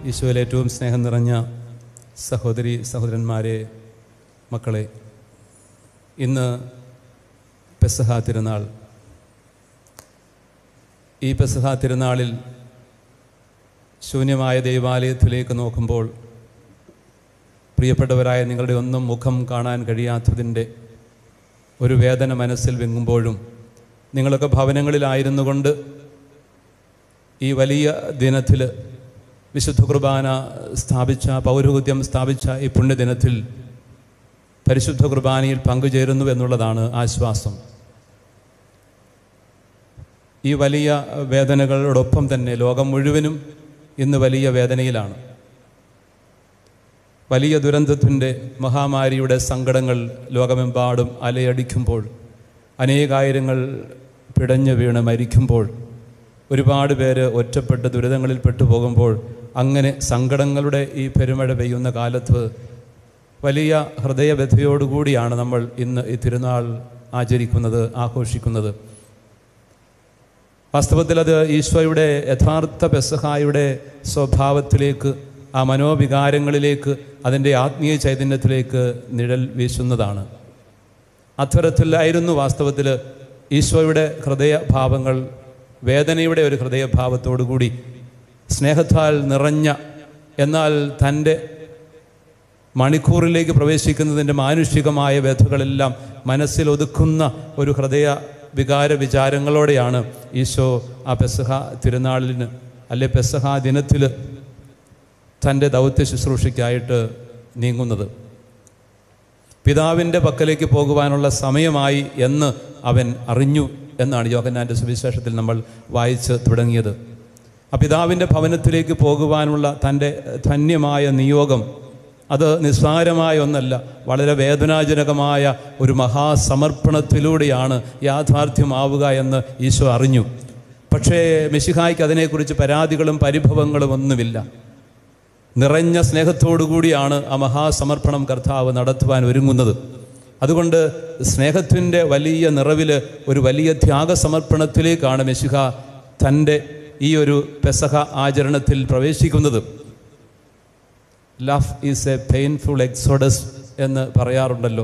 ഈശോയിൽ ഏറ്റവും സ്നേഹം നിറഞ്ഞ സഹോദരി സഹോദരന്മാരെ മക്കളെ ഇന്ന് പെസഹ തിരുനാൾ ഈ പെസഹ തിരുനാളിൽ ശൂന്യമായ ദൈവാലയത്തിലേക്ക് നോക്കുമ്പോൾ പ്രിയപ്പെട്ടവരായ നിങ്ങളുടെ ഒന്നും മുഖം കാണാൻ കഴിയാത്തതിൻ്റെ ഒരു വേദന മനസ്സിൽ വെങ്ങുമ്പോഴും നിങ്ങളൊക്കെ ഭവനങ്ങളിലായിരുന്നു കൊണ്ട് ഈ വലിയ ദിനത്തിൽ വിശുദ്ധ കുർബാന സ്ഥാപിച്ച പൗരോഹിത്യം സ്ഥാപിച്ച ഈ പുണ്യദിനത്തിൽ പരിശുദ്ധ കുർബാനയിൽ പങ്കുചേരുന്നു എന്നുള്ളതാണ് ആശ്വാസം ഈ വലിയ വേദനകളോടൊപ്പം തന്നെ ലോകം മുഴുവനും ഇന്ന് വലിയ വേദനയിലാണ് വലിയ ദുരന്തത്തിൻ്റെ മഹാമാരിയുടെ സങ്കടങ്ങൾ ലോകമെമ്പാടും അലയടിക്കുമ്പോൾ അനേകായിരങ്ങൾ പിടഞ്ഞു വീണ് മരിക്കുമ്പോൾ ഒരുപാട് പേര് ഒറ്റപ്പെട്ട് ദുരിതങ്ങളിൽ പെട്ടുപോകുമ്പോൾ അങ്ങനെ സങ്കടങ്ങളുടെ ഈ പെരുമഴ പെയ്യുന്ന കാലത്ത് വലിയ ഹൃദയവ്യഥയോടുകൂടിയാണ് നമ്മൾ ഇന്ന് ഈ തിരുനാൾ ആചരിക്കുന്നത് ആഘോഷിക്കുന്നത് വാസ്തവത്തിൽ അത് ഈശോയുടെ യഥാർത്ഥ പെസഹായുടെ സ്വഭാവത്തിലേക്ക് ആ മനോവികാരങ്ങളിലേക്ക് അതിൻ്റെ ആത്മീയ ചൈതന്യത്തിലേക്ക് നിഴൽ വീശുന്നതാണ് അത്തരത്തിലായിരുന്നു വാസ്തവത്തിൽ ഈശോയുടെ ഹൃദയഭാവങ്ങൾ വേദനയുടെ ഒരു ഹൃദയഭാവത്തോടുകൂടി സ്നേഹത്താൽ നിറഞ്ഞ എന്നാൽ തൻ്റെ മണിക്കൂറിലേക്ക് പ്രവേശിക്കുന്നതിൻ്റെ മാനുഷികമായ വ്യഥകളെല്ലാം മനസ്സിൽ ഒതുക്കുന്ന ഒരു ഹൃദയ വികാര വിചാരങ്ങളോടെയാണ് ഈശോ ആ പെസഹ തിരുനാളിന് അല്ലെ പെസഹ ദിനത്തിൽ തൻ്റെ ദൗത്യ ശുശ്രൂഷയ്ക്കായിട്ട് നീങ്ങുന്നത് പിതാവിൻ്റെ പക്കലേക്ക് പോകുവാനുള്ള സമയമായി എന്ന് അവൻ അറിഞ്ഞു എന്നാണ് യോഹന്നാൻ്റെ സുവിശേഷത്തിൽ നമ്മൾ വായിച്ച് തുടങ്ങിയത് ആ പിതാവിൻ്റെ ഭവനത്തിലേക്ക് പോകുവാനുള്ള തൻ്റെ ധന്യമായ നിയോഗം അത് നിസ്സാരമായ ഒന്നല്ല വളരെ വേദനാജനകമായ ഒരു മഹാസമർപ്പണത്തിലൂടെയാണ് യാഥാർത്ഥ്യമാവുക എന്ന് ഈശോ അറിഞ്ഞു പക്ഷേ മെഷിഹായ്ക്ക് അതിനെക്കുറിച്ച് പരാതികളും പരിഭവങ്ങളും ഒന്നുമില്ല നിറഞ്ഞ സ്നേഹത്തോടുകൂടിയാണ് ആ മഹാസമർപ്പണം കർത്താവ് നടത്തുവാൻ ഒരുങ്ങുന്നത് അതുകൊണ്ട് സ്നേഹത്തിൻ്റെ വലിയ നിറവിൽ ഒരു വലിയ ത്യാഗസമർപ്പണത്തിലേക്കാണ് മെഷിഹ തൻ്റെ ഈ ഒരു പെസഹ ആചരണത്തിൽ പ്രവേശിക്കുന്നത് love is a painful exodus എന്ന് പറയാറുണ്ടല്ലോ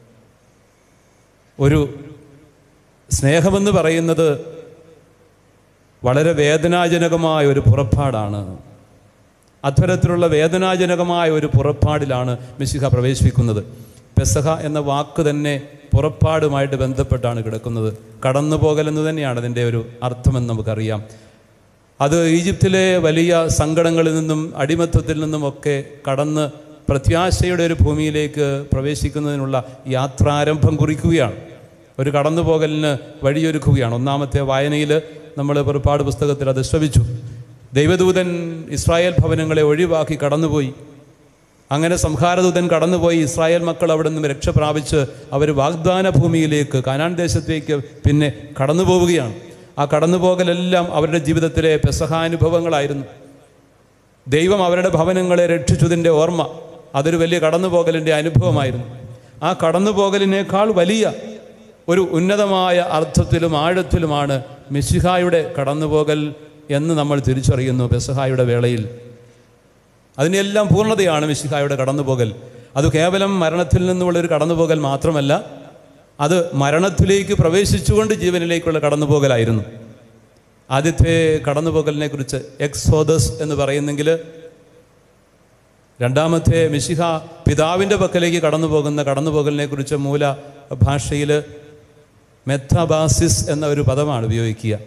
ഒരു സ്നേഹമെന്ന് പറയുന്നത് വളരെ വേദനാജനകമായ ഒരു പുറപ്പാടാണ് അത്തരത്തിലുള്ള വേദനാജനകമായ ഒരു പുറപ്പാടിലാണ് മിശിഹ പ്രവേശിക്കുന്നത് പെസഹ എന്ന വാക്ക് തന്നെ പുറപ്പാടുമായിട്ട് ബന്ധപ്പെട്ടാണ് കിടക്കുന്നത് കടന്നുപോകൽ എന്ന് തന്നെയാണ് അതിൻ്റെ ഒരു അർത്ഥമെന്ന് നമുക്കറിയാം അത് ഈജിപ്തിലെ വലിയ സങ്കടങ്ങളിൽ നിന്നും അടിമത്തത്തിൽ നിന്നുമൊക്കെ കടന്ന് പ്രത്യാശയുടെ ഒരു ഭൂമിയിലേക്ക് പ്രവേശിക്കുന്നതിനുള്ള യാത്രാരംഭം കുറിക്കുകയാണ് ഒരു കടന്നുപോകലിന് വഴിയൊരുക്കുകയാണ് ഒന്നാമത്തെ വായനയിൽ നമ്മൾ പുറപ്പാട് പുസ്തകത്തിൽ അത് ശ്രവിച്ചു ദൈവദൂതൻ ഇസ്രായേൽ ഭവനങ്ങളെ ഒഴിവാക്കി കടന്നുപോയി അങ്ങനെ സംഹാരദൂതൻ കടന്നുപോയി ഇസ്രായേൽ മക്കൾ അവിടെ നിന്ന് രക്ഷ പ്രാപിച്ച് അവർ വാഗ്ദാന ഭൂമിയിലേക്ക് കാനാൻ ദേശത്തേക്ക് പിന്നെ കടന്നു പോവുകയാണ് ആ കടന്നുപോകലെല്ലാം അവരുടെ ജീവിതത്തിലെ പെസഹാനുഭവങ്ങളായിരുന്നു ദൈവം അവരുടെ ഭവനങ്ങളെ രക്ഷിച്ചതിൻ്റെ ഓർമ്മ അതൊരു വലിയ കടന്നുപോകലിൻ്റെ അനുഭവമായിരുന്നു ആ കടന്നുപോകലിനേക്കാൾ വലിയ ഒരു ഉന്നതമായ അർത്ഥത്തിലും ആഴത്തിലുമാണ് മിശിഹായുടെ കടന്നുപോകൽ എന്ന് നമ്മൾ തിരിച്ചറിയുന്നു പെസഹായുടെ വേളയിൽ അതിനെല്ലാം പൂർണ്ണതയാണ് മിശിഹായുടെ കടന്നുപോകൽ അത് കേവലം മരണത്തിൽ നിന്നുമുള്ള ഒരു കടന്നുപോകൽ മാത്രമല്ല അത് മരണത്തിലേക്ക് പ്രവേശിച്ചുകൊണ്ട് ജീവനിലേക്കുള്ള കടന്നുപോകലായിരുന്നു ആദ്യത്തെ കടന്നുപോകലിനെ കുറിച്ച് എക്സോദസ് എന്ന് പറയുന്നെങ്കിൽ രണ്ടാമത്തെ മിശിഹ പിതാവിൻ്റെ പക്കലേക്ക് കടന്നു പോകുന്ന കടന്നുപോകലിനെ കുറിച്ച് മൂല ഭാഷയിൽ മെത്തബാസിസ് എന്ന ഒരു പദമാണ് ഉപയോഗിക്കുക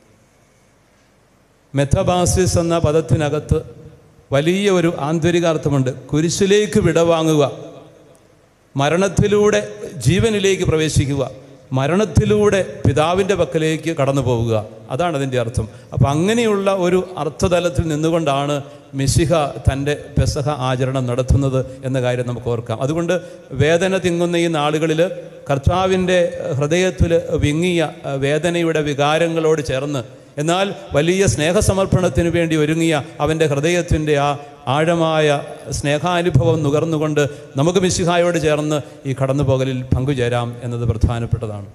മെത്തബാസിസ് എന്ന പദത്തിനകത്ത് വലിയ ഒരു ആന്തരികാർത്ഥമുണ്ട് കുരിശിലേക്ക് വിടവാങ്ങുക മരണത്തിലൂടെ ജീവനിലേക്ക് പ്രവേശിക്കുക മരണത്തിലൂടെ പിതാവിൻ്റെ പക്കലേക്ക് കടന്നു പോവുക അതാണ് അതിൻ്റെ അർത്ഥം അപ്പം അങ്ങനെയുള്ള ഒരു അർത്ഥതലത്തിൽ നിന്നുകൊണ്ടാണ് മിശിഹ തൻ്റെ പെസഹ ആചരണം നടത്തുന്നത് എന്ന കാര്യം നമുക്ക് ഓർക്കാം അതുകൊണ്ട് വേദന തിങ്ങുന്ന ഈ നാളുകളിൽ കർത്താവിൻ്റെ ഹൃദയത്തിൽ വിങ്ങിയ വേദനയുടെ വികാരങ്ങളോട് ചേർന്ന് എന്നാൽ വലിയ സ്നേഹസമർപ്പണത്തിന് വേണ്ടി ഒരുങ്ങിയ അവൻ്റെ ഹൃദയത്തിൻ്റെ ആ ആഴമായ സ്നേഹാനുഭവം നുകർന്നുകൊണ്ട് നമുക്ക് മിശിഹായോട് ചേർന്ന് ഈ കടന്നുപോകലിൽ പങ്കുചേരാം എന്നത് പ്രധാനപ്പെട്ടതാണ്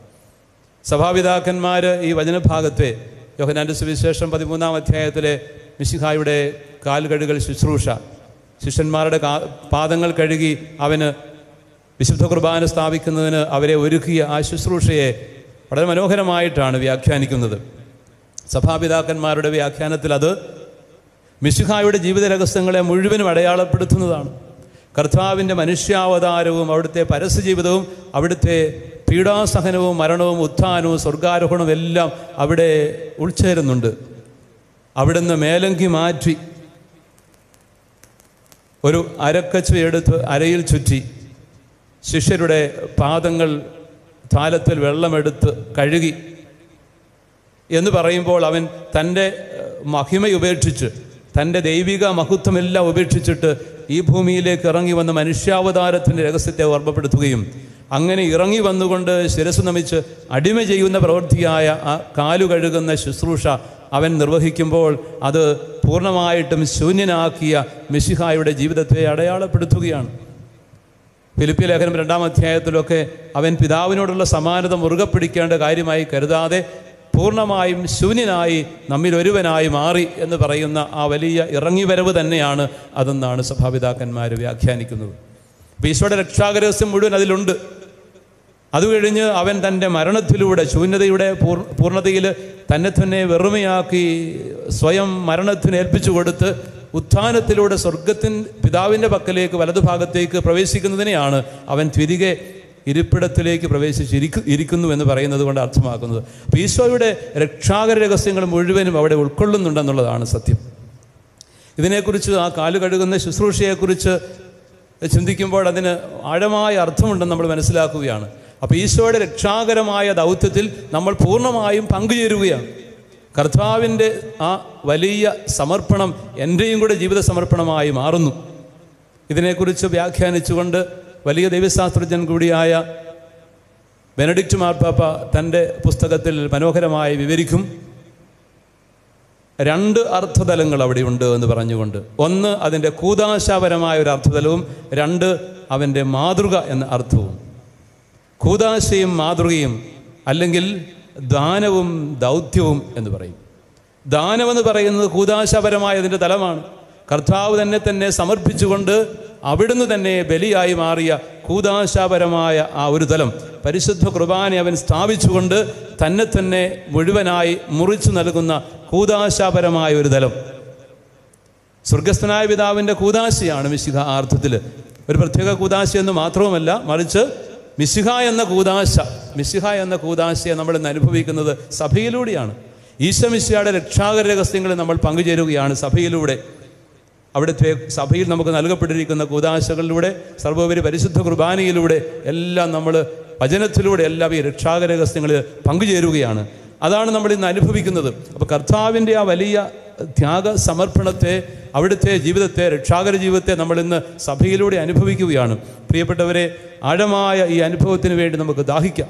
സഭാപിതാക്കന്മാർ ഈ വചനഭാഗത്തെ യോഹനാൻ്റെ സുവിശേഷം പതിമൂന്നാം അധ്യായത്തിലെ മിശിഹായുടെ കാൽ കഴുകൽ ശുശ്രൂഷ ശിഷ്യന്മാരുടെ കാ പാദങ്ങൾ കഴുകി അവന് വിശുദ്ധ കുർബാന സ്ഥാപിക്കുന്നതിന് അവരെ ഒരുക്കിയ ആ ശുശ്രൂഷയെ വളരെ മനോഹരമായിട്ടാണ് വ്യാഖ്യാനിക്കുന്നത് സഭാപിതാക്കന്മാരുടെ വ്യാഖ്യാനത്തിൽ അത് മിശുഹായുടെ ജീവിത രഹസ്യങ്ങളെ മുഴുവനും അടയാളപ്പെടുത്തുന്നതാണ് കർത്താവിൻ്റെ മനുഷ്യാവതാരവും അവിടുത്തെ പരസ്യജീവിതവും അവിടുത്തെ പീഡാസഹനവും മരണവും ഉത്ഥാനവും സ്വർഗാരോഹണവും എല്ലാം അവിടെ ഉൾച്ചേരുന്നുണ്ട് അവിടുന്ന് മേലങ്കി മാറ്റി ഒരു അരക്കച്ച എടുത്ത് അരയിൽ ചുറ്റി ശിഷ്യരുടെ പാദങ്ങൾ താലത്തിൽ വെള്ളമെടുത്ത് കഴുകി എന്ന് പറയുമ്പോൾ അവൻ തൻ്റെ ഏഹ്, മഹിമ ഉപേക്ഷിച്ച് തൻ്റെ ദൈവിക മഹത്വമെല്ലാം ഉപേക്ഷിച്ചിട്ട് ഈ ഭൂമിയിലേക്ക് ഇറങ്ങി വന്ന മനുഷ്യാവതാരത്തിൻ്റെ രഹസ്യത്തെ ഓർമ്മപ്പെടുത്തുകയും അങ്ങനെ ഇറങ്ങി വന്നുകൊണ്ട് ശിരസ് നമിച്ച് അടിമ ചെയ്യുന്ന പ്രവൃത്തിയായ ആ കാലു കഴുകുന്ന ശുശ്രൂഷ അവൻ നിർവഹിക്കുമ്പോൾ അത് പൂർണ്ണമായിട്ടും ശൂന്യനാക്കിയ മിശിഹായുടെ ജീവിതത്തെ അടയാളപ്പെടുത്തുകയാണ് ഫിലിപ്പി ലേഖനം രണ്ടാം അധ്യായത്തിലൊക്കെ അവൻ പിതാവിനോടുള്ള സമാനത മുറുകെ പിടിക്കേണ്ട കാര്യമായി കരുതാതെ പൂർണ്ണമായും ശൂന്യനായി നമ്മിൽ ഒരുവനായി മാറി എന്ന് പറയുന്ന ആ വലിയ ഇറങ്ങിവരവ് തന്നെയാണ് അതെന്നാണ് സഭാപിതാക്കന്മാർ വ്യാഖ്യാനിക്കുന്നത് അപ്പോൾ ഈശോയുടെ രക്ഷാകരഹസ്യം മുഴുവൻ അതിലുണ്ട് അത് കഴിഞ്ഞ് അവൻ തൻ്റെ മരണത്തിലൂടെ ശൂന്യതയുടെ പൂർ പൂർണ്ണതയിൽ തന്നെ തന്നെ വെറുമയാക്കി സ്വയം മരണത്തിന് ഏൽപ്പിച്ചു കൊടുത്ത് ഉത്ഥാനത്തിലൂടെ സ്വർഗത്തിൻ പിതാവിൻ്റെ പക്കലേക്ക് വലതുഭാഗത്തേക്ക് പ്രവേശിക്കുന്നതിനെയാണ് അവൻ തിരികെ ഇരിപ്പിടത്തിലേക്ക് പ്രവേശിച്ചിരിക്കു ഇരിക്കുന്നു എന്ന് പറയുന്നത് കൊണ്ട് അർത്ഥമാക്കുന്നത് അപ്പോൾ ഈശോയുടെ രക്ഷാകര രഹസ്യങ്ങൾ മുഴുവനും അവിടെ ഉൾക്കൊള്ളുന്നുണ്ടെന്നുള്ളതാണ് സത്യം ഇതിനെക്കുറിച്ച് ആ കാല് കഴുകുന്ന ശുശ്രൂഷയെക്കുറിച്ച് ചിന്തിക്കുമ്പോൾ അതിന് ആഴമായ അർത്ഥമുണ്ടെന്ന് നമ്മൾ മനസ്സിലാക്കുകയാണ് അപ്പോൾ ഈശോയുടെ രക്ഷാകരമായ ദൗത്യത്തിൽ നമ്മൾ പൂർണ്ണമായും പങ്കുചേരുകയാണ് കർത്താവിൻ്റെ ആ വലിയ സമർപ്പണം എൻ്റെയും കൂടെ ജീവിത സമർപ്പണമായി മാറുന്നു ഇതിനെക്കുറിച്ച് വ്യാഖ്യാനിച്ചുകൊണ്ട് വലിയ ദൈവശാസ്ത്രജ്ഞൻ കൂടിയായ ബെനഡിക്റ്റ് മാർപ്പാപ്പ തൻ്റെ പുസ്തകത്തിൽ മനോഹരമായി വിവരിക്കും രണ്ട് അർത്ഥതലങ്ങൾ അവിടെയുണ്ട് എന്ന് പറഞ്ഞുകൊണ്ട് ഒന്ന് അതിൻ്റെ കൂതാശാപരമായ ഒരു അർത്ഥതലവും രണ്ട് അവൻ്റെ മാതൃക എന്ന അർത്ഥവും കൂതാശയും മാതൃകയും അല്ലെങ്കിൽ ദാനവും ദൗത്യവും എന്ന് പറയും ദാനമെന്ന് പറയുന്നത് കൂതാശപരമായ അതിൻ്റെ തലമാണ് കർത്താവ് തന്നെ തന്നെ സമർപ്പിച്ചുകൊണ്ട് അവിടുന്ന് തന്നെ ബലിയായി മാറിയ കൂതാശാപരമായ ആ ഒരു തലം പരിശുദ്ധ കുർബാന അവൻ സ്ഥാപിച്ചുകൊണ്ട് തന്നെ തന്നെ മുഴുവനായി മുറിച്ചു നൽകുന്ന കൂതാശാപരമായ ഒരു തലം സ്വർഗസ്ഥനായ പിതാവിൻ്റെ കൂതാശയാണ് മിശിഹ ആ അർത്ഥത്തിൽ ഒരു പ്രത്യേക കൂതാശ എന്ന് മാത്രവുമല്ല മറിച്ച് മിശിഹ എന്ന കൂതാശ മിശിഹ എന്ന കൂതാശയെ നമ്മൾ ഇന്ന് അനുഭവിക്കുന്നത് സഭയിലൂടെയാണ് ഈശമിശിയുടെ രക്ഷാകര രഹസ്യങ്ങളിൽ നമ്മൾ പങ്കുചേരുകയാണ് സഭയിലൂടെ അവിടുത്തെ സഭയിൽ നമുക്ക് നൽകപ്പെട്ടിരിക്കുന്ന കൂതാശകളിലൂടെ സർവോപരി പരിശുദ്ധ കുർബാനയിലൂടെ എല്ലാം നമ്മൾ വചനത്തിലൂടെ എല്ലാം ഈ രക്ഷാകര രഹസ്യങ്ങളിൽ പങ്കുചേരുകയാണ് അതാണ് നമ്മൾ ഇന്ന് അനുഭവിക്കുന്നത് അപ്പോൾ കർത്താവിൻ്റെ ആ വലിയ ത്യാഗ സമർപ്പണത്തെ അവിടുത്തെ ജീവിതത്തെ രക്ഷാകര ജീവിതത്തെ നമ്മൾ ഇന്ന് സഭയിലൂടെ അനുഭവിക്കുകയാണ് പ്രിയപ്പെട്ടവരെ ആഴമായ ഈ അനുഭവത്തിന് വേണ്ടി നമുക്ക് ദാഹിക്കാം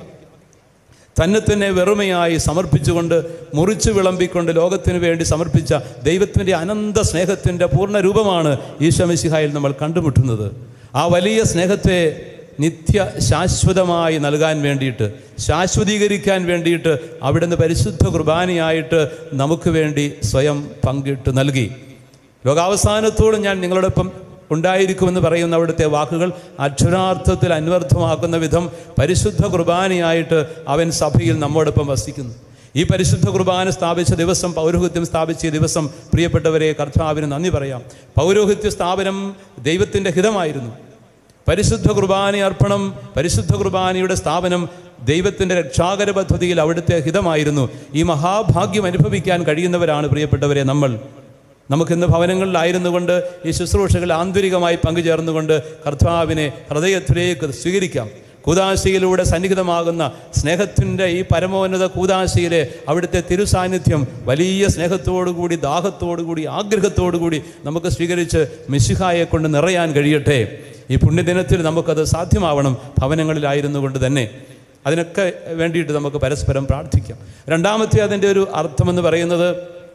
തന്നെ തന്നെ വെറുമയായി സമർപ്പിച്ചുകൊണ്ട് മുറിച്ചു വിളമ്പിക്കൊണ്ട് ലോകത്തിന് വേണ്ടി സമർപ്പിച്ച ദൈവത്തിൻ്റെ അനന്ത സ്നേഹത്തിൻ്റെ പൂർണ്ണ രൂപമാണ് ഈശോമിശിഹായിൽ നമ്മൾ കണ്ടുമുട്ടുന്നത് ആ വലിയ സ്നേഹത്തെ നിത്യ ശാശ്വതമായി നൽകാൻ വേണ്ടിയിട്ട് ശാശ്വതീകരിക്കാൻ വേണ്ടിയിട്ട് അവിടുന്ന് പരിശുദ്ധ കുർബാനയായിട്ട് നമുക്ക് വേണ്ടി സ്വയം പങ്കിട്ട് നൽകി ലോകാവസാനത്തോടും ഞാൻ നിങ്ങളോടൊപ്പം ഉണ്ടായിരിക്കുമെന്ന് പറയുന്ന അവിടുത്തെ വാക്കുകൾ അക്ഷരാർത്ഥത്തിൽ അന്വർത്ഥമാക്കുന്ന വിധം പരിശുദ്ധ കുർബാനയായിട്ട് അവൻ സഭയിൽ നമ്മോടൊപ്പം വസിക്കുന്നു ഈ പരിശുദ്ധ കുർബാന സ്ഥാപിച്ച ദിവസം പൗരോഹിത്യം സ്ഥാപിച്ച ദിവസം പ്രിയപ്പെട്ടവരെ കർത്താവിന് നന്ദി പറയാം പൗരോഹിത്യ സ്ഥാപനം ദൈവത്തിൻ്റെ ഹിതമായിരുന്നു പരിശുദ്ധ കുർബാന അർപ്പണം പരിശുദ്ധ കുർബാനയുടെ സ്ഥാപനം ദൈവത്തിൻ്റെ രക്ഷാകര പദ്ധതിയിൽ അവിടുത്തെ ഹിതമായിരുന്നു ഈ മഹാഭാഗ്യം അനുഭവിക്കാൻ കഴിയുന്നവരാണ് പ്രിയപ്പെട്ടവരെ നമ്മൾ നമുക്കിന്ന് ഭവനങ്ങളിലായിരുന്നുകൊണ്ട് ഈ ശുശ്രൂഷകൾ ആന്തരികമായി പങ്കുചേർന്നുകൊണ്ട് കർത്താവിനെ ഹൃദയത്തിലേക്ക് സ്വീകരിക്കാം കൂതാശയിലൂടെ സന്നിഹിതമാകുന്ന സ്നേഹത്തിൻ്റെ ഈ പരമോന്നത കൂതാശയിലെ അവിടുത്തെ തിരുസാന്നിധ്യം വലിയ സ്നേഹത്തോടുകൂടി ദാഹത്തോടുകൂടി ആഗ്രഹത്തോടുകൂടി നമുക്ക് സ്വീകരിച്ച് മിശിഹായെ കൊണ്ട് നിറയാൻ കഴിയട്ടെ ഈ പുണ്യദിനത്തിൽ നമുക്കത് സാധ്യമാവണം ഭവനങ്ങളിലായിരുന്നു കൊണ്ട് തന്നെ അതിനൊക്കെ വേണ്ടിയിട്ട് നമുക്ക് പരസ്പരം പ്രാർത്ഥിക്കാം രണ്ടാമത്തെ അതിൻ്റെ ഒരു അർത്ഥമെന്ന് പറയുന്നത്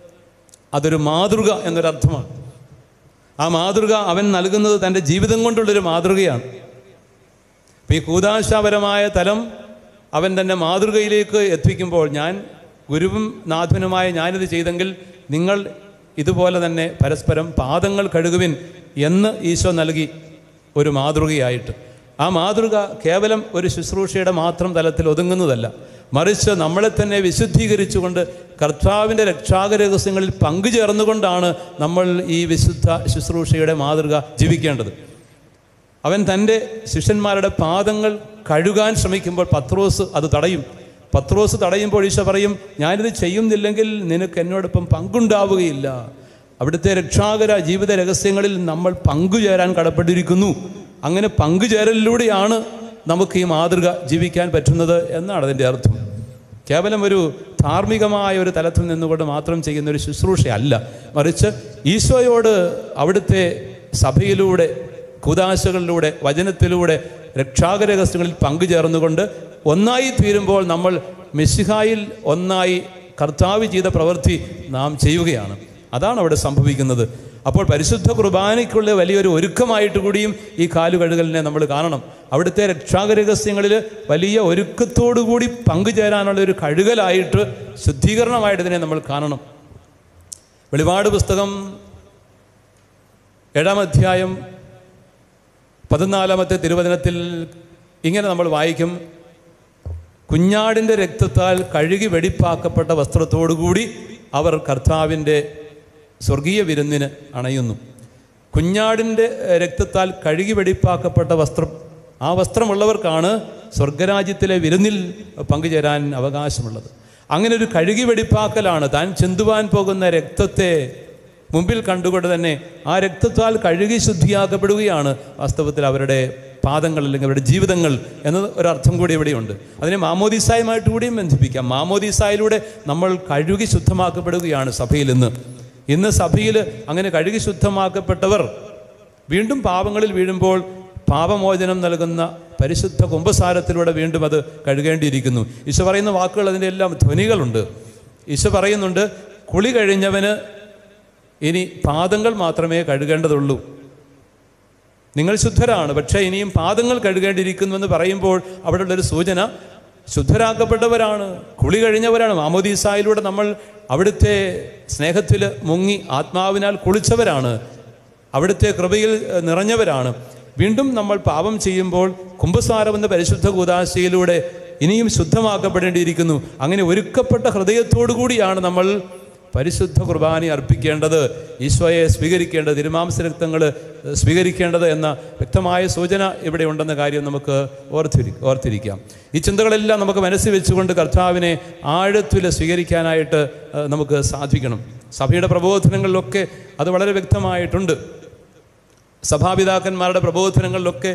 അതൊരു മാതൃക എന്നൊരർത്ഥമാണ് ആ മാതൃക അവൻ നൽകുന്നത് തൻ്റെ ജീവിതം കൊണ്ടുള്ളൊരു മാതൃകയാണ് അപ്പം ഈ കൂതാശാപരമായ തലം അവൻ തന്നെ മാതൃകയിലേക്ക് എത്തിക്കുമ്പോൾ ഞാൻ ഗുരുവും നാഥനുമായ ഞാനിത് ചെയ്തെങ്കിൽ നിങ്ങൾ ഇതുപോലെ തന്നെ പരസ്പരം പാദങ്ങൾ കഴുകുവിൻ എന്ന് ഈശോ നൽകി ഒരു മാതൃകയായിട്ട് ആ മാതൃക കേവലം ഒരു ശുശ്രൂഷയുടെ മാത്രം തലത്തിൽ ഒതുങ്ങുന്നതല്ല മറിച്ച് നമ്മളെ തന്നെ വിശുദ്ധീകരിച്ചുകൊണ്ട് കർത്താവിൻ്റെ രക്ഷാക രഹസ്യങ്ങളിൽ പങ്കുചേർന്നുകൊണ്ടാണ് നമ്മൾ ഈ വിശുദ്ധ ശുശ്രൂഷയുടെ മാതൃക ജീവിക്കേണ്ടത് അവൻ തൻ്റെ ശിഷ്യന്മാരുടെ പാദങ്ങൾ കഴുകാൻ ശ്രമിക്കുമ്പോൾ പത്രോസ് അത് തടയും പത്രോസ് തടയുമ്പോൾ ഈശോ പറയും ഞാനിത് ചെയ്യുന്നില്ലെങ്കിൽ നിനക്ക് എന്നോടൊപ്പം പങ്കുണ്ടാവുകയില്ല അവിടുത്തെ രക്ഷാകര ജീവിത രഹസ്യങ്ങളിൽ നമ്മൾ പങ്കുചേരാൻ കടപ്പെട്ടിരിക്കുന്നു അങ്ങനെ പങ്കുചേരലിലൂടെയാണ് നമുക്ക് ഈ മാതൃക ജീവിക്കാൻ പറ്റുന്നത് എന്നാണ് അതിൻ്റെ അർത്ഥം കേവലം ഒരു ധാർമ്മികമായ ഒരു തലത്തിൽ നിന്നുകൊണ്ട് മാത്രം ചെയ്യുന്ന ഒരു ശുശ്രൂഷയല്ല മറിച്ച് ഈശോയോട് അവിടുത്തെ സഭയിലൂടെ കൂതാശകളിലൂടെ വചനത്തിലൂടെ രക്ഷാകരഹസ്യങ്ങളിൽ പങ്കുചേർന്നുകൊണ്ട് ഒന്നായി തീരുമ്പോൾ നമ്മൾ മെസ്സിഹായിൽ ഒന്നായി കർത്താവ് ചെയ്ത പ്രവൃത്തി നാം ചെയ്യുകയാണ് അതാണ് അവിടെ സംഭവിക്കുന്നത് അപ്പോൾ പരിശുദ്ധ കുർബാനയ്ക്കുള്ള വലിയൊരു ഒരുക്കമായിട്ട് കൂടിയും ഈ കാലുകഴുകലിനെ നമ്മൾ കാണണം അവിടുത്തെ രക്ഷാകരഹസ്യങ്ങളിൽ വലിയ ഒരുക്കത്തോടു കൂടി പങ്കുചേരാനുള്ള ഒരു കഴുകലായിട്ട് ശുദ്ധീകരണമായിട്ട് ഇതിനെ നമ്മൾ കാണണം വെളിപാട് പുസ്തകം ഏഴാം അധ്യായം പതിനാലാമത്തെ തിരുവചനത്തിൽ ഇങ്ങനെ നമ്മൾ വായിക്കും കുഞ്ഞാടിൻ്റെ രക്തത്താൽ കഴുകി വെടിപ്പാക്കപ്പെട്ട വസ്ത്രത്തോടുകൂടി അവർ കർത്താവിൻ്റെ സ്വർഗീയ വിരുന്നിന് അണയുന്നു കുഞ്ഞാടിൻ്റെ ഏഹ്, രക്തത്താൽ കഴുകി വെടിപ്പാക്കപ്പെട്ട വസ്ത്രം ആ വസ്ത്രമുള്ളവർക്കാണ് സ്വർഗരാജ്യത്തിലെ വിരുന്നിൽ പങ്കുചേരാൻ അവകാശമുള്ളത് അങ്ങനെ ഒരു കഴുകി വെടിപ്പാക്കലാണ് താൻ ചെന്തുവാൻ പോകുന്ന രക്തത്തെ മുമ്പിൽ കണ്ടുകൊണ്ട് തന്നെ ആ രക്തത്താൽ കഴുകി ശുദ്ധിയാക്കപ്പെടുകയാണ് വാസ്തവത്തിൽ അവരുടെ പാദങ്ങൾ അല്ലെങ്കിൽ അവരുടെ ജീവിതങ്ങൾ എന്നത് ഒരർത്ഥം കൂടി ഇവിടെയുണ്ട് അതിനെ മാമോദീസായുമായിട്ട് കൂടിയും ബന്ധിപ്പിക്കാം മാമോദീസായിലൂടെ നമ്മൾ കഴുകി ശുദ്ധമാക്കപ്പെടുകയാണ് സഭയിൽ ഇന്ന് ഇന്ന് സഭയിൽ അങ്ങനെ കഴുകി ശുദ്ധമാക്കപ്പെട്ടവർ വീണ്ടും പാപങ്ങളിൽ വീഴുമ്പോൾ പാപമോചനം നൽകുന്ന പരിശുദ്ധ കുംഭസാരത്തിലൂടെ വീണ്ടും അത് കഴുകേണ്ടിയിരിക്കുന്നു ഈശോ പറയുന്ന വാക്കുകൾ അതിൻ്റെ എല്ലാം ധ്വനികളുണ്ട് ഈശോ പറയുന്നുണ്ട് കുളി കഴിഞ്ഞവന് ഇനി പാദങ്ങൾ മാത്രമേ കഴുകേണ്ടതുള്ളൂ നിങ്ങൾ ശുദ്ധരാണ് പക്ഷേ ഇനിയും പാദങ്ങൾ കഴുകേണ്ടിയിരിക്കുന്നു എന്ന് പറയുമ്പോൾ അവിടെയുള്ളൊരു സൂചന ശുദ്ധരാക്കപ്പെട്ടവരാണ് കുളി കഴിഞ്ഞവരാണ് മാമോദീസായിലൂടെ നമ്മൾ അവിടുത്തെ സ്നേഹത്തിൽ മുങ്ങി ആത്മാവിനാൽ കുളിച്ചവരാണ് അവിടുത്തെ കൃപയിൽ ഏഹ്, നിറഞ്ഞവരാണ് വീണ്ടും നമ്മൾ പാപം ചെയ്യുമ്പോൾ കുംഭസാരം എന്ന പരിശുദ്ധ കൂതാശയിലൂടെ ഇനിയും ശുദ്ധമാക്കപ്പെടേണ്ടിയിരിക്കുന്നു അങ്ങനെ ഒരുക്കപ്പെട്ട ഹൃദയത്തോടു കൂടിയാണ് നമ്മൾ പരിശുദ്ധ കുർബാന അർപ്പിക്കേണ്ടത് ഈശോയെ സ്വീകരിക്കേണ്ടത് തിരുമാംസ രക്തങ്ങൾ സ്വീകരിക്കേണ്ടത് എന്ന വ്യക്തമായ സൂചന ഇവിടെ ഉണ്ടെന്ന കാര്യം നമുക്ക് ഓർത്തിരി ഓർത്തിരിക്കാം ഈ ചിന്തകളെല്ലാം നമുക്ക് മനസ്സിൽ വെച്ചുകൊണ്ട് കർത്താവിനെ ആഴത്തിൽ സ്വീകരിക്കാനായിട്ട് ഏഹ്, നമുക്ക് സാധിക്കണം സഭയുടെ പ്രബോധനങ്ങളിലൊക്കെ അത് വളരെ വ്യക്തമായിട്ടുണ്ട് സഭാപിതാക്കന്മാരുടെ പ്രബോധനങ്ങളിലൊക്കെ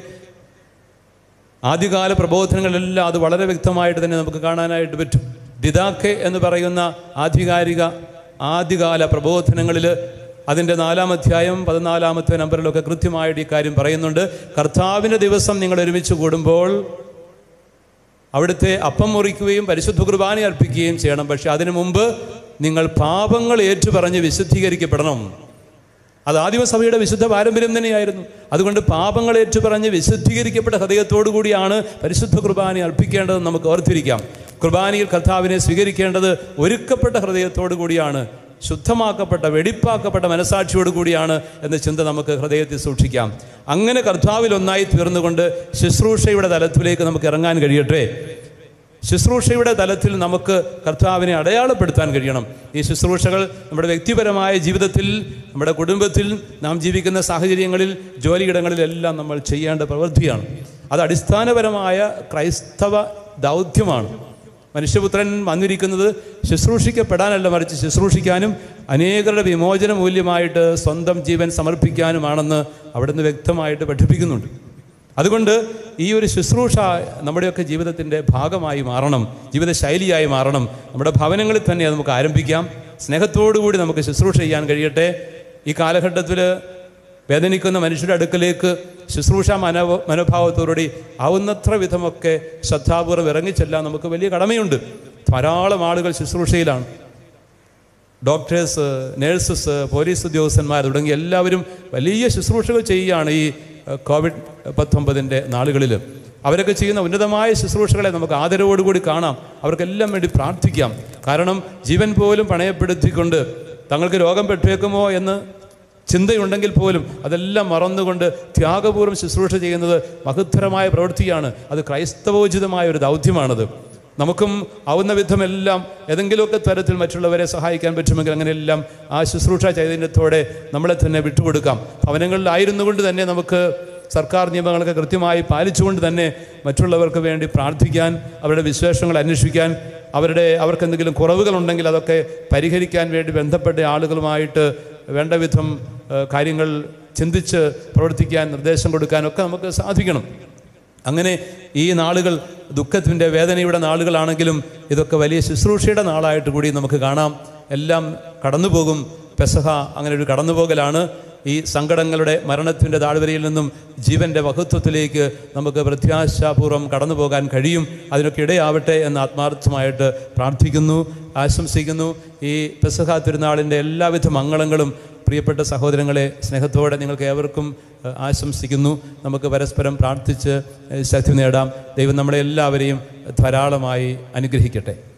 ആദ്യകാല പ്രബോധനങ്ങളിലെല്ലാം അത് വളരെ വ്യക്തമായിട്ട് തന്നെ നമുക്ക് കാണാനായിട്ട് പറ്റും ദിദാക്കെ എന്ന് പറയുന്ന ആധികാരിക ആദ്യകാല പ്രബോധനങ്ങളിൽ അതിൻ്റെ നാലാം അധ്യായം പതിനാലാമത്തെ നമ്പറിലൊക്കെ കൃത്യമായിട്ട് ഈ കാര്യം പറയുന്നുണ്ട് കർത്താവിൻ്റെ ദിവസം നിങ്ങൾ ഒരുമിച്ച് കൂടുമ്പോൾ അവിടുത്തെ അപ്പം മുറിക്കുകയും പരിശുദ്ധ കുർബാന അർപ്പിക്കുകയും ചെയ്യണം പക്ഷെ അതിനു മുമ്പ് നിങ്ങൾ പാപങ്ങൾ ഏറ്റുപറഞ്ഞ് വിശുദ്ധീകരിക്കപ്പെടണം അത് ആദിമസഭയുടെ വിശുദ്ധ പാരമ്പര്യം തന്നെയായിരുന്നു അതുകൊണ്ട് പാപങ്ങൾ ഏറ്റുപറഞ്ഞ് വിശുദ്ധീകരിക്കപ്പെട്ട ഹൃദയത്തോടു കൂടിയാണ് പരിശുദ്ധ കുർബാന അർപ്പിക്കേണ്ടതെന്ന് നമുക്ക് ഓർത്തിരിക്കാം കുർബാനയിൽ കർത്താവിനെ സ്വീകരിക്കേണ്ടത് ഒരുക്കപ്പെട്ട ഹൃദയത്തോടു കൂടിയാണ് ശുദ്ധമാക്കപ്പെട്ട വെടിപ്പാക്കപ്പെട്ട മനസാക്ഷിയോട് കൂടിയാണ് എന്ന ചിന്ത നമുക്ക് ഹൃദയത്തിൽ സൂക്ഷിക്കാം അങ്ങനെ കർത്താവിൽ ഒന്നായി തീർന്നുകൊണ്ട് ശുശ്രൂഷയുടെ തലത്തിലേക്ക് നമുക്ക് ഇറങ്ങാൻ കഴിയട്ടെ ശുശ്രൂഷയുടെ തലത്തിൽ നമുക്ക് കർത്താവിനെ അടയാളപ്പെടുത്താൻ കഴിയണം ഈ ശുശ്രൂഷകൾ നമ്മുടെ വ്യക്തിപരമായ ജീവിതത്തിൽ നമ്മുടെ കുടുംബത്തിൽ നാം ജീവിക്കുന്ന സാഹചര്യങ്ങളിൽ ജോലിയിടങ്ങളിലെല്ലാം നമ്മൾ ചെയ്യേണ്ട പ്രവൃത്തിയാണ് അത് അടിസ്ഥാനപരമായ ക്രൈസ്തവ ദൗത്യമാണ് മനുഷ്യപുത്രൻ വന്നിരിക്കുന്നത് ശുശ്രൂഷിക്കപ്പെടാനല്ല മറിച്ച് ശുശ്രൂഷിക്കാനും അനേകരുടെ വിമോചന മൂല്യമായിട്ട് സ്വന്തം ജീവൻ സമർപ്പിക്കാനുമാണെന്ന് അവിടുന്ന് വ്യക്തമായിട്ട് പഠിപ്പിക്കുന്നുണ്ട് അതുകൊണ്ട് ഈ ഒരു ശുശ്രൂഷ നമ്മുടെയൊക്കെ ജീവിതത്തിൻ്റെ ഭാഗമായി മാറണം ജീവിതശൈലിയായി മാറണം നമ്മുടെ ഭവനങ്ങളിൽ തന്നെ അത് നമുക്ക് ആരംഭിക്കാം സ്നേഹത്തോടുകൂടി നമുക്ക് ശുശ്രൂഷ ചെയ്യാൻ കഴിയട്ടെ ഈ കാലഘട്ടത്തിൽ വേദനിക്കുന്ന മനുഷ്യരുടെ അടുക്കലേക്ക് ശുശ്രൂഷ മനോ മനോഭാവത്തോടുകൂടി ആവുന്നത്ര വിധമൊക്കെ ശ്രദ്ധാപൂർവ്വം ഇറങ്ങിച്ചെല്ലാൻ നമുക്ക് വലിയ കടമയുണ്ട് ധാരാളം ആളുകൾ ശുശ്രൂഷയിലാണ് ഡോക്ടേഴ്സ് നേഴ്സസ് പോലീസ് ഉദ്യോഗസ്ഥന്മാർ തുടങ്ങി എല്ലാവരും വലിയ ശുശ്രൂഷകൾ ചെയ്യുകയാണ് ഈ ഏഹ്, കോവിഡ് പത്തൊമ്പതിൻ്റെ നാളുകളിൽ അവരൊക്കെ ചെയ്യുന്ന ഉന്നതമായ ശുശ്രൂഷകളെ നമുക്ക് ആദരവോടുകൂടി കാണാം അവർക്കെല്ലാം വേണ്ടി പ്രാർത്ഥിക്കാം കാരണം ജീവൻ പോലും പണയപ്പെടുത്തിക്കൊണ്ട് തങ്ങൾക്ക് രോഗം പെട്ടേക്കുമോ എന്ന് ചിന്തയുണ്ടെങ്കിൽ പോലും അതെല്ലാം മറന്നുകൊണ്ട് ത്യാഗപൂർവ്വം ശുശ്രൂഷ ചെയ്യുന്നത് മഹത്തരമായ പ്രവൃത്തിയാണ് അത് ക്രൈസ്തവോചിതമായ ഒരു ദൗത്യമാണത് നമുക്കും ആവുന്ന വിധമെല്ലാം ഏതെങ്കിലുമൊക്കെ തരത്തിൽ മറ്റുള്ളവരെ സഹായിക്കാൻ പറ്റുമെങ്കിൽ അങ്ങനെയെല്ലാം ആ ശുശ്രൂഷ ചൈതന്യത്തോടെ നമ്മളെ തന്നെ വിട്ടുകൊടുക്കാം ഭവനങ്ങളിലായിരുന്നു കൊണ്ട് തന്നെ നമുക്ക് സർക്കാർ നിയമങ്ങളൊക്കെ കൃത്യമായി പാലിച്ചുകൊണ്ട് തന്നെ മറ്റുള്ളവർക്ക് വേണ്ടി പ്രാർത്ഥിക്കാൻ അവരുടെ വിശേഷങ്ങൾ അന്വേഷിക്കാൻ അവരുടെ അവർക്ക് എന്തെങ്കിലും കുറവുകളുണ്ടെങ്കിൽ അതൊക്കെ പരിഹരിക്കാൻ വേണ്ടി ബന്ധപ്പെട്ട ആളുകളുമായിട്ട് വേണ്ട വിധം ഏഹ്, കാര്യങ്ങൾ ചിന്തിച്ച് പ്രവർത്തിക്കാൻ നിർദ്ദേശം കൊടുക്കാനൊക്കെ നമുക്ക് സാധിക്കണം അങ്ങനെ ഈ നാളുകൾ ദുഃഖത്തിൻ്റെ വേദനയുടെ നാളുകളാണെങ്കിലും ഇതൊക്കെ വലിയ ശുശ്രൂഷയുടെ നാളായിട്ട് കൂടി നമുക്ക് കാണാം എല്ലാം കടന്നുപോകും പെസഹ അങ്ങനെ ഒരു കടന്നുപോകലാണ് ഈ സങ്കടങ്ങളുടെ മരണത്തിൻ്റെ താഴ്വരയിൽ നിന്നും ജീവൻ്റെ മഹത്വത്തിലേക്ക് നമുക്ക് പ്രത്യാശാപൂർവ്വം കടന്നു പോകാൻ കഴിയും അതിനൊക്കെ ഇടയാവട്ടെ എന്ന് ആത്മാർത്ഥമായിട്ട് പ്രാർത്ഥിക്കുന്നു ആശംസിക്കുന്നു ഈ പെസഹ തിരുനാളിൻ്റെ എല്ലാവിധ മംഗളങ്ങളും പ്രിയപ്പെട്ട സഹോദരങ്ങളെ സ്നേഹത്തോടെ നിങ്ങൾക്ക് ഏവർക്കും ഏഹ്, ആശംസിക്കുന്നു നമുക്ക് പരസ്പരം പ്രാർത്ഥിച്ച് ഏഹ്, ശക്തി നേടാം ദൈവം നമ്മളെ എല്ലാവരെയും ധാരാളമായി അനുഗ്രഹിക്കട്ടെ